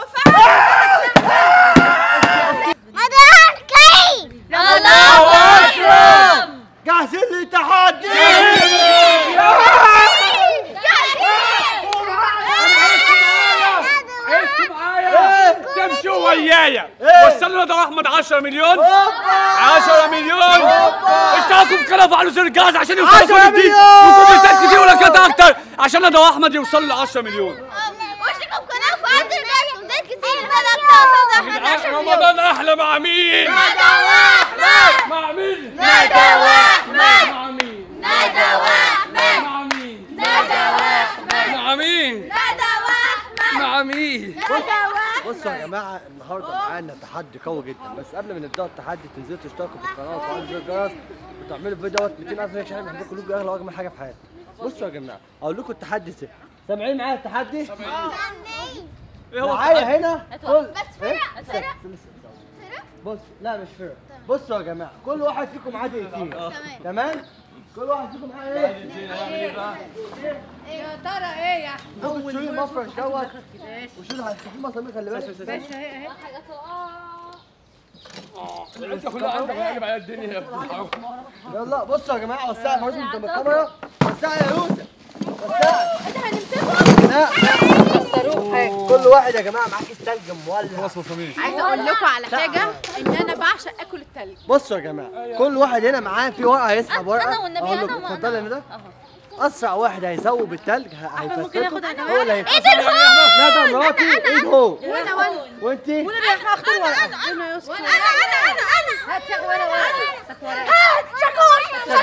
مدار كي الله اكبر جاهزين للتحدي عشتوا معايا تمشوا ويايا وصلوا لدى احمد 10 مليون 10 مليون اشتركوا في القناه وفعلوا زر الجرس عشان يوصلوا 10 كل جديد مليون. وكومنتات كتير ولايكات اكتر عشان ندى احمد يوصلوا ل 10 مليون وشكم قناة فؤاد الناس ومدات كتير بدأت توصل أحمد عشر مليون رمضان احلى مع مين؟ ندى وأحمد مع مين؟ ندى وأحمد مع مين؟ ندى وأحمد مع مين؟ ندى وأحمد مع مين؟ ندى وأحمد مع مين؟ ندى وأحمد بصوا يا جماعه النهارده معانا تحدي قوي جدا بس قبل ما نبدا التحدي تنزلوا تشتركوا في القناه وتفعلوا زر الجرس وتعملوا الفيديو دوت 200000 لايك عشان بحبكم كلكم اغلى واجمل حاجه في حياتي بصوا يا جماعه اقول لكم التحدي ازاي سامعين معايا التحدي؟ ايه هو معايا هنا كل بس إيه؟ فرق فرق استنى. بص لا مش فرق بصوا يا جماعه كل واحد فيكم معاه دقيقتين تمام كل واحد فيكم معاه ايه يا ترى ايه يا ممكن تشيلوا المفرش دوت وشيلوا هتفتحوا مسامير خلي بالك باشا اهي اهي انت كلها عندك قلب على الدنيا يا ابني يلا بصوا يا جماعه وسعي برضه قدام الكاميرا وسعي يا يوسف وسعي لا كل واحد يا جماعه معاه كيس تلج مولع عايزه اقول لكم على حاجه ان انا بعشق اكل التلج بصوا يا جماعه كل واحد هنا معاه في ورقه هيسحب ورقه أنا والنبي أقول أنا لكم وأنا. اتفضلي يا ندى اسرع واحد هيذوب التلج ه- هيفتته ممكن آخد أنا هو اللي هيفتته ندى مراتي ايد هو وانا وانا وانتي وانا احنا اختار ورقه وانا يسكت وانا انا انا انا هات شك وانا ورقه هات شكوش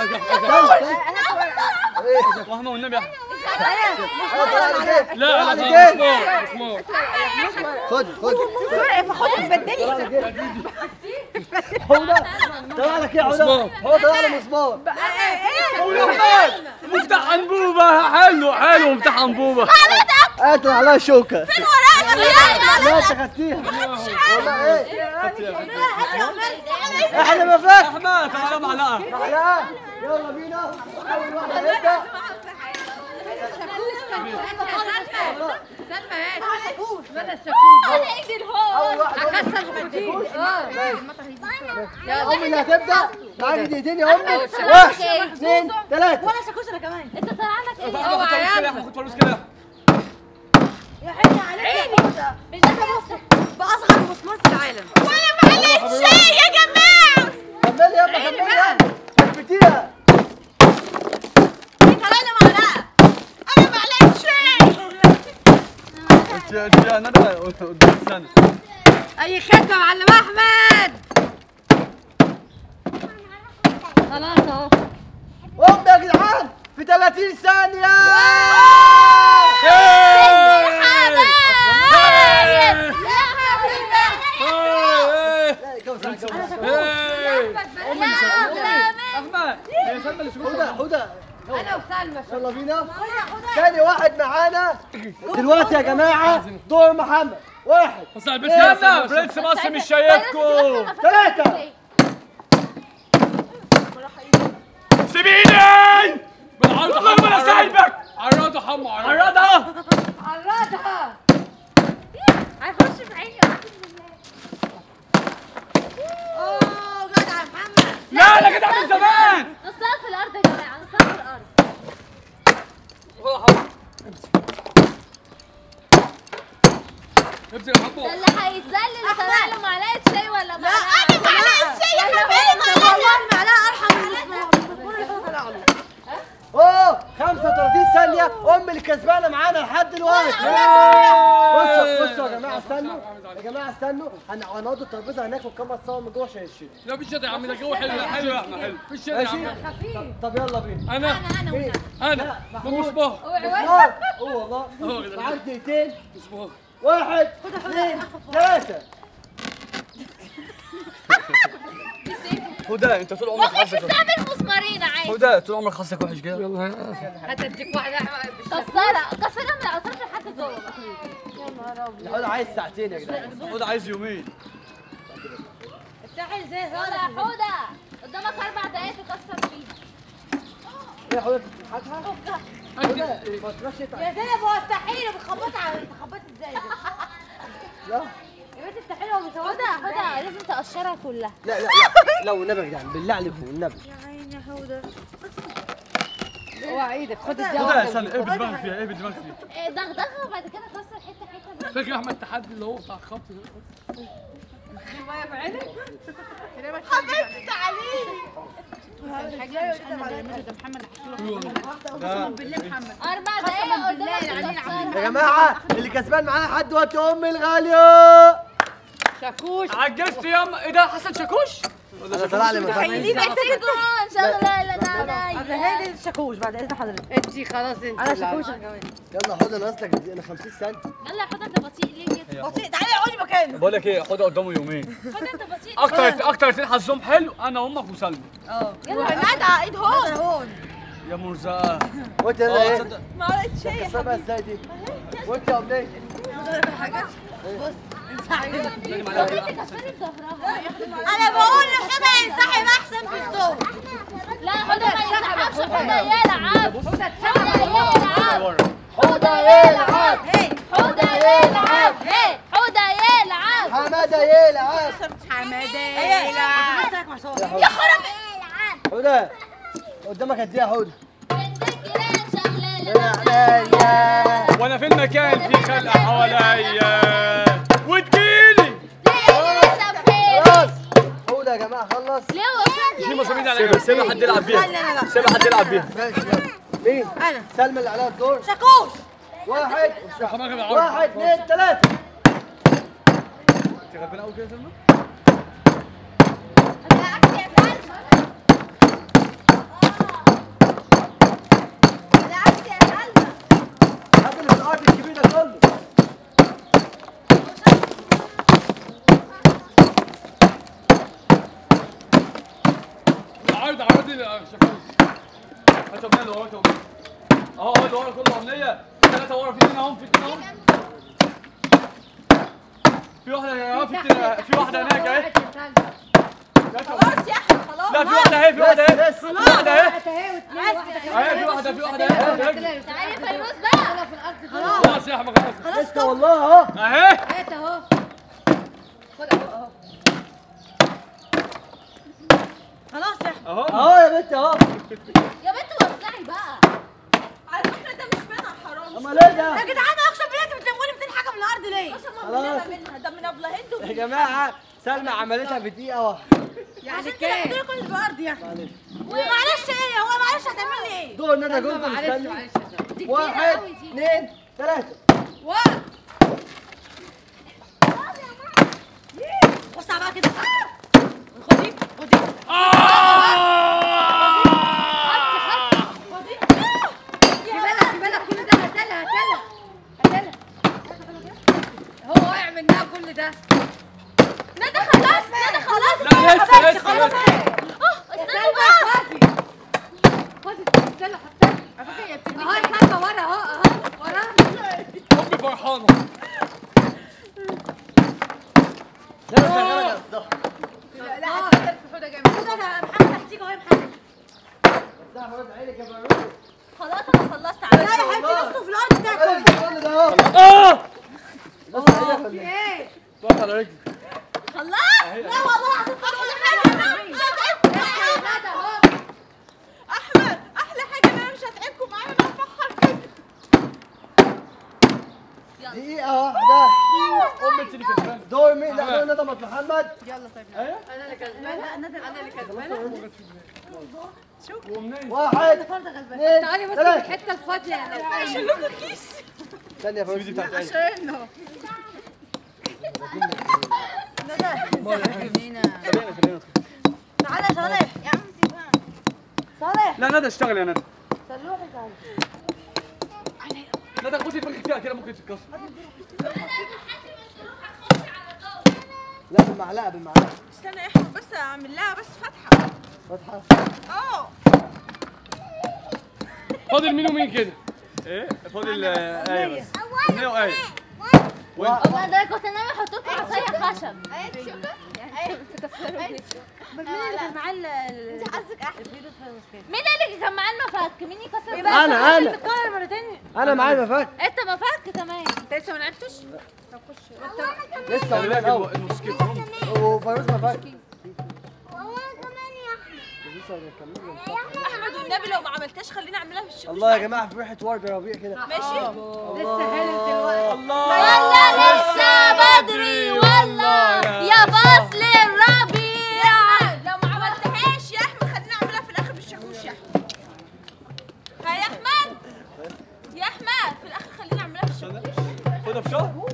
ايه رحمه والنبي احمد انا طلع لك ايه لا طلع لا لك لا ايه مسمار مسمار خد خد ورقه فخد تبدلي طلع لك ايه هو ده طلع لك ايه يا عودة؟ مسمار. هو طلع له مسمار مفتاح انبوبه حلو حلو مفتاح انبوبه قاتل عليها شوكه ورقة لا انت خدتيها والله ايه احنا ما فاهم احمد تعالى معلقه معلقه يلا بينا اول واحد هيبدا سلمى هات شكوش بدل شكوش على ايدي الهو اول واحد هيبدأ. اكسر الخطوط امي اللي هتبدا معاك دقيقتين يا امي واحد اثنين ثلاثه وانا شكوش انا كمان انت طالع لك ايه؟ خد فلوس كده يا احمد خد فلوس كده يا عيني عليك يا حوده باصغر مسمار في العالم وانا معلش شيء يا جماعة كملي يلا كملي يلا اثبتيها طلعنا معلقة انا معلش شيء انت انت يا ندى قدام السنه اي خدمه يا معلم احمد خلاص اهو قوم يا جدعان في 30 ثانيه لا، كم سنة، كم سنة. احمد يا سلمى اللي شكوك هدى هدى انا وسلمى يلا بينا تاني واحد معانا دلوقتي يا جماعه دور محمد واحد بس البسانة برنس مصر مش شايفكم ثلاثة سيبيني بالعرض والله ما انا سايبك عرضها حمو عرضها عرضها هيخش في عيني اقسم بالله اوه جدع يا محمد لا لا كده من زمان نصها في الارض يا جماعة نصها في الارض امسك يا حمو ده اللي هيتذلل طلع له معلقة شاي ولا لا انا معلقه شيء يا حبيبي والله المعلقه ارحم من المسمار اللي طلع له اوه 35 ثانية أم اللي كسبانة معانا لحد دلوقتي بصوا بصوا يا جماعة استنوا يا جماعة استنوا هن- هنقعد الترابيزة هناك والكاميرا تصور من جوه عشان يشيل لا في الشتا يا عم ده الجو حلو حلو يا احمد حلو في الشتا يا ماشي عم خفيف طب يلا بينا انا انا مين؟ انا لا، محمود. مصباح مسمار هو والله هو كده. معاك دقيقتين مصباح واحد اثنين ثلاثة هدى انت طول عمرك ممكن حظك تستعمل مسمارين عادي هدى طول عمرك حظك وحش كده هتديك واحده كسرها كسرها من الاطراف لحد جوه بقى الحوض عايز ساعتين يا جدعان هدى عايز يومين افتحي ازاي يلا يا حودة قدامك اربع دقايق تكسر فيها ايه يا حوض بتضحكها؟ حوضة ما تروحش يا زينب هو افتحي له بتخبطي على بتخبطي ازاي لا يا بنت افتحي لها خدها خدها لازم تقشرها كلها لا لا لا لا والنبي يا جدعان بالله عليكم والنبي اوعى ايدك خد خدها الدواء يا سنة ايه بدماغك فيها ايه بدماغك فيها دغدغها وبعد كده كسر حته حته فاكر احمد التحدي اللي هو بتاع الخبط ده حبيبتي تعالي اربع دقايق قدامك يا جماعه اللي كسبان معانا لحد دلوقتي امي الغاليه شاكوش عجزت يا ايه ده حسن شاكوش انا طلع لي من خليه بس شكرا شغله لنا هي دي الشاكوش بعد اذن حضرتك انتي خلاص انت انا شاكوش كمان يلا حوض انا اصلك انا 50 سنه يلا حط انت بطيء ليه كده بطيء تعالي اقعدي مكانك بقول لك ايه خدها قدامه يومين حط انت بطيء اكتر اكتر اتنين حظهم حلو انا وامك وسلمى وهنادى ايد هون هون يا مرزقه وانت يلا اه ايه تصدق ما قلت شيء كسبها ازاي دي وانت يا امنيه انا بقول لحدى ينسحب احسن في الصوت لا حدا ما يلعبش حدا يلعب حدا يلعب حوضه يلعب حدا يلعب حدا يلعب حماده يلعب حماده يا خرب حوده قدامك قد ايه يا حوده عليا وانا في المكان في خلق حواليا وتجيلي خلاص حوده يا جماعه خلص في مصابين على جنب سيبها حد يلعب بيها سيبها حد يلعب بيها ماشي يلا مين؟ انا سلمى اللي عليها الدور شاكوش واحد حماك بالعرض واحد اثنين ثلاثة انت غلبان قوي كده يا سلمى هات اللي في الارض الكبير ده كله عرض عرض الشاكوش هات امنيه اللي وراك يا امنيه اهو اهو اللي ورا كله امنيه ثلاثه ورا في اثنين اهم في اثنين اهم في واحده اهي في اتنين- في واحده هناك اهي خلاص يا احمد خلاص لا في واحده اهي في واحده اهي بس في واحده اهي اهي واثنين واحده اهي في واحده في واحده اهي تعالي فيروز بقى في الارض خلاص خلاص يا احمد خلاص لسه والله اهو اهي هات اهو خد اهو اهو خلاص يا اهو اهو يا بنتي اهو يا بنت وسعي بقى على فكره ده مش منع حرام امال ايه ده؟ يا جدعان اقسم بالله انتوا بتلموني 200 حاجه من الارض ليه؟ خلاص منها ده من ابله هند يا جماعة سلمى عملتها في دقيقة واحدة يعني كام؟ كل اللي في الارض يعني معلش معلش ايه هو معلش هتعمل لي ايه؟ دور ندى جولد معلش مستني معلش دي كتير واحد قوي دي اثنين ثلاثة واحد بص بقى كده خدي خدي خدي في بالك في بالك كل ده هتلا هتلا هتلا هو واقع منها كل ده ندى خلاص ندى خلاص لا لسه لسه لسه استنى بقى خدي خدي استنى حطها على فكره هي بتدي اهو يا سلمى ورا اهو اهو ورا امي فرحانه ده أنا شغالة على الظهر لا هتكتر في حوضه جامد حوضه انا محمد هتيجي اهو يا محمد ده حوض عينك يا بارود خلاص انا خلصت على لا يا حبيبتي بصوا في الارض ده انا كله اللي ده اهو اه بص عينك ولا إيه؟ ايه ضغط على رجلي خلاص لا والله العظيم اقول حاجه انا مش هتعبكم معايا ندى اهو احمد احلى حاجه ان انا مش هتعبكم معايا انا هفخر كده دقيقة واحدة امي انت اللي كسبانه دور مين؟ لا دور ندى مط محمد انا اللي كسبانه لا ندى انا اللي كسبانه وامنيه واحد اثنين تعالي بصي في ثلاثة الحته الفاضيه ثانية يا فوزي بتاعت عيني عشانه خلينا خلينا تعالى يا صالح يا عم سيبها صالح لا ندى اشتغل يا ندى صلوحي تعالى ندى خدي دماغك فيها كده ممكن تتكسر لا بالمعلقة بالمعلقة استنى يا احمد بس اعمل لها بس فتحه فتحة اه فاضل مين ومين كده ايه فاضل آه، ايه بس امنيه وايه والله ده كنت ناوي احط لكم عصايه خشب ايه شوكه ايه مين اللي كان معاه ال- ال- انت حظك احلى الفيروس في المشكلة؟ مين اللي كان معاه المفك مين يكسر انا انا تتكرر مرتين انا معايا مفك انت مفك تمام انت لسه ما لعبتش؟ لسه خلي من بالك الاول الموسيقى وفيروز مفك وانا كمان يا احمد لسه بنكمل من فترة. احمد والنبي لو ما عملتهاش خليني اعملها في الشقه الله يا جماعه في ريحه ورد ربيع كده ماشي لسه حلو دلوقتي ولا لسه بدري ولا يا فصل الربيع لو ما عملتهاش يا احمد خليني اعملها في الاخر بالشاكوش يا احمد ها يا احمد يا احمد في الاخر خليني اعملها في الشاكوش خدها في شهر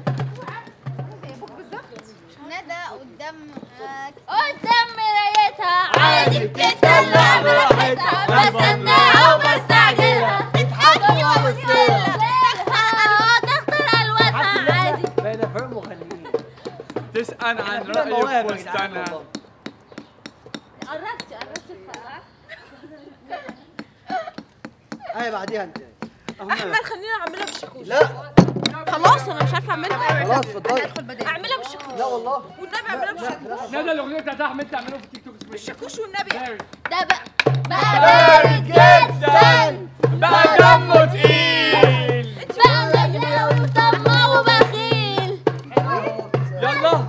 ندى قدام آه، قدام مرايتها عادي بتدلع براحتها بستناها وبستعجلها تضحك وبستلها تختار الوانها عادي بقينا فرق مغنيين تسأل عن عندنا مواهب رأيك يا جدعان واستنى والله. قربتي قربتي الفرح ايه بعديها انت احمد خليني اعملها بالشاكوش لا خلاص انا مش عارفه اعملها خلاص اتفضلي اعملها بالشاكوش لا والله والنبي اعملها بالشاكوش ندى الاغنيه بتاعت احمد تعملوها في التيك توك اسمها بالشاكوش والنبي ده بقى بقى بارد جدا بقى دمه تقيل بقى غلاوي وطماع وبخيل يلا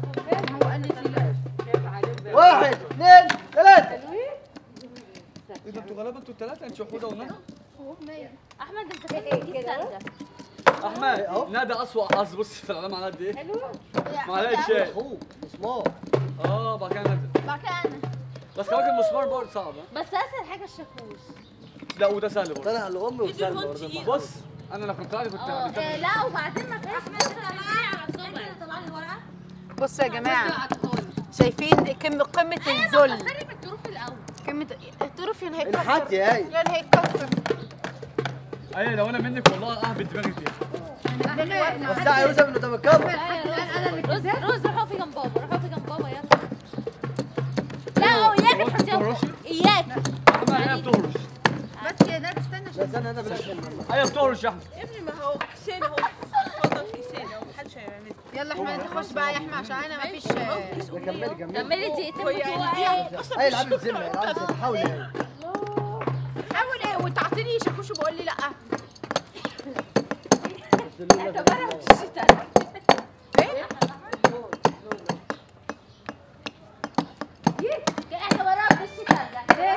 واحد اثنين ثلاثة ايه ده انتوا غلابه انتوا الثلاثه انت حوده وندى احمد انت كده استنى احمد ندى اسوأ حظ بص في العلامه على قد ايه معلقه شاي اخوه مسمار اه بعد كده ندى بقى انا بس كمان المسمار برضه صعب ها؟ بس اسهل حاجه الشاكوش لا وده سهل برضه طلع لامي وسلمى برضه بص انا لو كنت طلعت كنت اه كنت- آه، لا وبعدين ما فيهاش مثلا على الصبح طلع لي الورقه بصوا يا جماعة شايفين كم قمة الذل خلي بالظروف الاول قمة الطرف يعني الحات يا ايه يعني هيتكسر ايوه لو انا منك والله اهبط دماغي فيها وسع يا يوسف انه ده مكمل رز رز روحوا في جنب بابا روحوا في جنب بابا يلا لا اياك تحطيها بتهرشي؟ اياك احمد هي بتهرش بس يا نادي استنى لا استنى انا بلاش منه. هي بتهرش يا احمد يا ابني ما هو كيسان اهو اتفضل كيسان اهو محدش هيعمل يلا احمد انت خش بقى يا احمد عشان انا مفيش لا كملي كملي كملي دقيقتين هي بتوعي ايه العب الزمه العب الزمه حاول يعني حاول ايه وانت عطيني شاكوش وبقول لي لا اعتبرها بالشتاء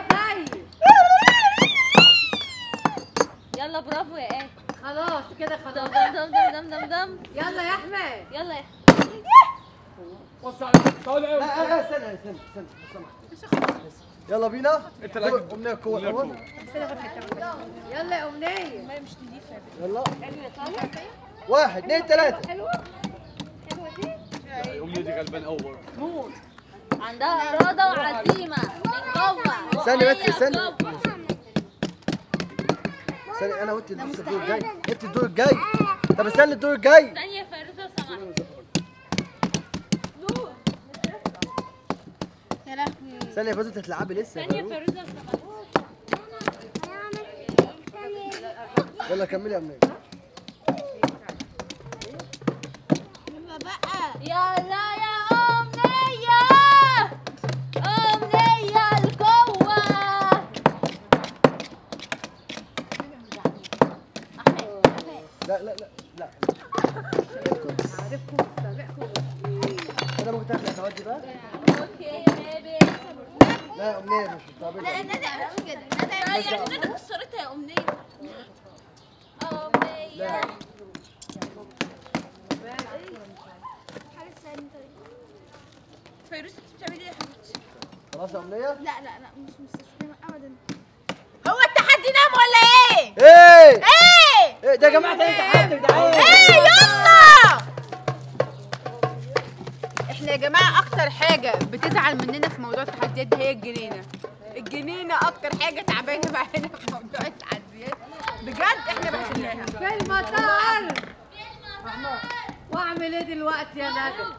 يلا برافو يا ايه خلاص كده دم خلاص دم دم دم دم دم يلا يا احمد يلا يا بص على طالع لا لا استنى استنى استنى لو سمحت. يلا بينا انت اللي عاجبك. امنيه القوه الاول يلا يا امنيه يلا واحد اثنين ثلاثه امي دي غلبان قوي برضه عندها إرادة وعزيمة من جوه استني بس، وهي استني. جوه. استنى انا وانت لسه الدور الجاي انت الدور الجاي طب استنى الدور الجاي ثانية فارسة لو سمحت يا لهوي استنى يا فوزي انت هتلعبي لسه يا ثانية فاروق. فارسة لو سمحت يلا كملي يا امنيه يلا بقى يلا يا أمنية أمنية القوة لا لا لا لا انا ممكن تاخد الخوات دي بقى اوكي بيبي لا يا امنيه مش بتعمل لا ندى اعمل كده ندى لا اعمل يعني ندى كسرتها يا امنيه أمنية فيروز انت بتعملي ايه يا حبيبتي خلاص يا امنيه لا لا لا مش مستسلمة ابدا هو التحدي نام ولا ايه ايه ايه ايه ده يا جماعه ده تحدي يا جدعان ايه يلا احنا يا جماعه اكتر حاجه بتزعل مننا في موضوع التحديات دي هي الجنينه الجنينه اكتر حاجه تعبانه معانا في موضوع التحديات بجد احنا بحسناها في المطار واعمل ايه دلوقتي يا ندى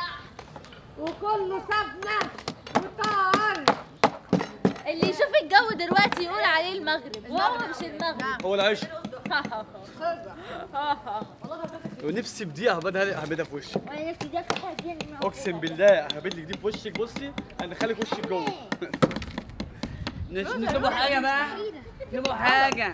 وكله سابنا وطار اللي يشوف الجو دلوقتي يقول عليه المغرب وهو مش المغرب هو العيش ها ها ها. ها ها ونفسي بدي اهبدها اهبدها في وشك وانا نفسي ده اقسم بالله اهبد لك دي في وشك بصي انا خليك وشك جوه نطلبوا حاجه بقى نطلبوا حاجه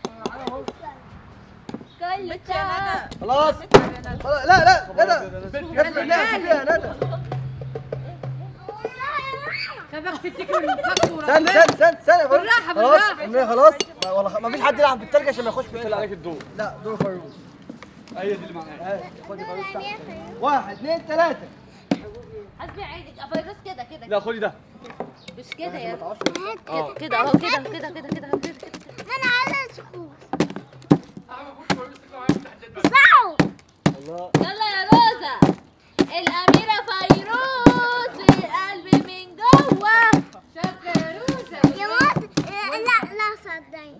كل خلاص خلاص لا لا لا لا افرق نفسي فيها ندى خبر في التكر الفكر استنى استنى استنى استنى بالراحة، خلاص بالراحة. أمنية خلاص ما- والله ما فيش حد يلعب بالتلج عشان ما يخش في طلع عليك الدور لا دور فاروق هي دي اللي معايا هات خدي فاروق تحت واحد اثنين ثلاثة حسبي عينك فيروس كده كده لا خدي ده مش كده يا اه كده كده اهو كده كده كده كده كده كده انا عايزه اشوف اسمعوا الله يلا يا روزا الأميرة فيروز في قلبي من جوه شاطرة يا روزة يا ماما لا لا صدقني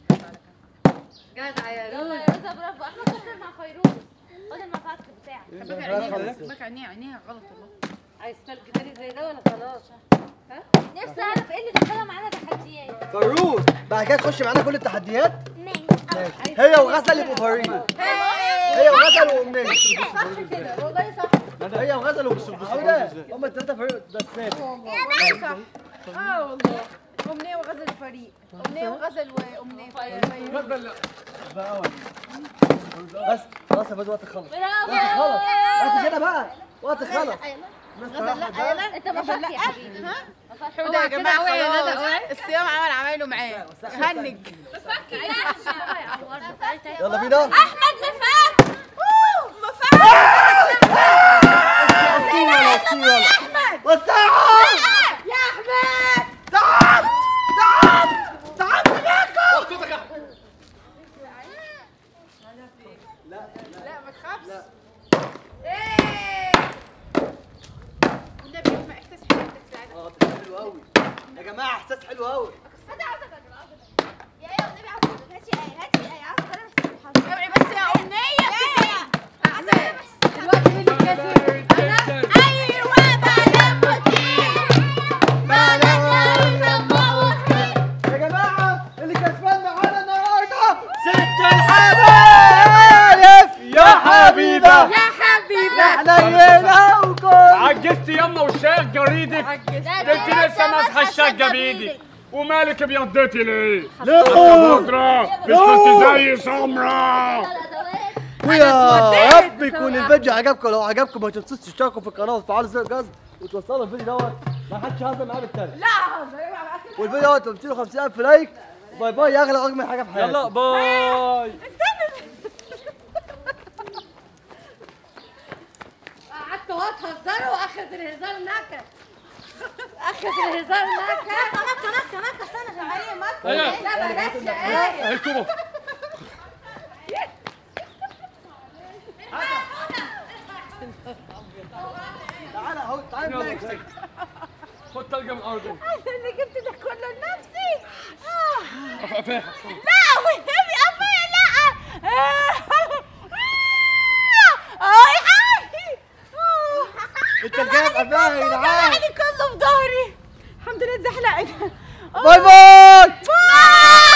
جدع يا يلا روزة يا روزا برافو احنا كنا مع فيروز خد المفاتح بتاعك بك عينيها بك عينيها عينيها غلط والله عايز تلج تاني زي ده ولا خلاص نفسي اعرف ايه اللي دخلها معانا تحديات فاروق بعد كده تخش معانا كل التحديات ماشي ماشي هي وغزل يبقوا فريق هي وغزل وأمنية صح كده والله صح هي وغزل وبسبوسة هم الثلاثة فريق ده سناب صح اه والله أمنية وغزل الفريق أمنية وغزل وأمنية فيروز بس خلاص يا فاز وقت خلص برافو وقت خلص وقت كده بقى وقت خلص انت مفاتح يا حبيبي حودة يا جماعة خلاص الصيام عمل عمايله معاه خنج يلا بينا احمد مفات أوه، مفات والساعة يا احمد تعال تعال تعال هناك لا ما تخافش والنبي ما إحساس حلو تساعدك اه حلو قوي يا جماعة احساس حلو قوي يا ايه والنبي عاوزة هاتي ايه هاتي ايه عاوزة اجرب السبحان اوعي بس يا أمنية أحمد الوقت مين اللي كسب أنا ايوه بلا يا جماعة اللي كسبان معانا النهاردة ست الحبايب يا حبيبة يا حبيبي احنا جينا وكل عجزت يما وشايخ جريدك انت لسه ماسحه الشقه بايدك ومالك ابيضتي ليه؟ لا خضرا مش كنت زي سمرا ويا رب يكون الفيديو عجبكم لو عجبكم ما تنسوش تشتركوا في القناه وتفعلوا زر الجرس وتوصلوا الفيديو دوت ما حدش هزر معاه بالتاني لا هزر اوعى والفيديو دوت 250000 لايك باي باي يا اغلى واجمل حاجه في حياتي يلا باي قعدتوا اهو تهزروا واخد الهزار نكد اخد الهزار نكد نكة نكة نكة استنى شغالين مكة ايه لا بلاش يا ايه اهي الكوبا تعالى اهو تعالى نمسك خد تلقى من الارض اللي جبت ده كله لنفسي آه. فاتح لا والنبي ابويا لا اه يا حبيبي انت جايب قبلها يا جدعان يعني كله في ظهري الحمد لله اتزحلقت باي باي باي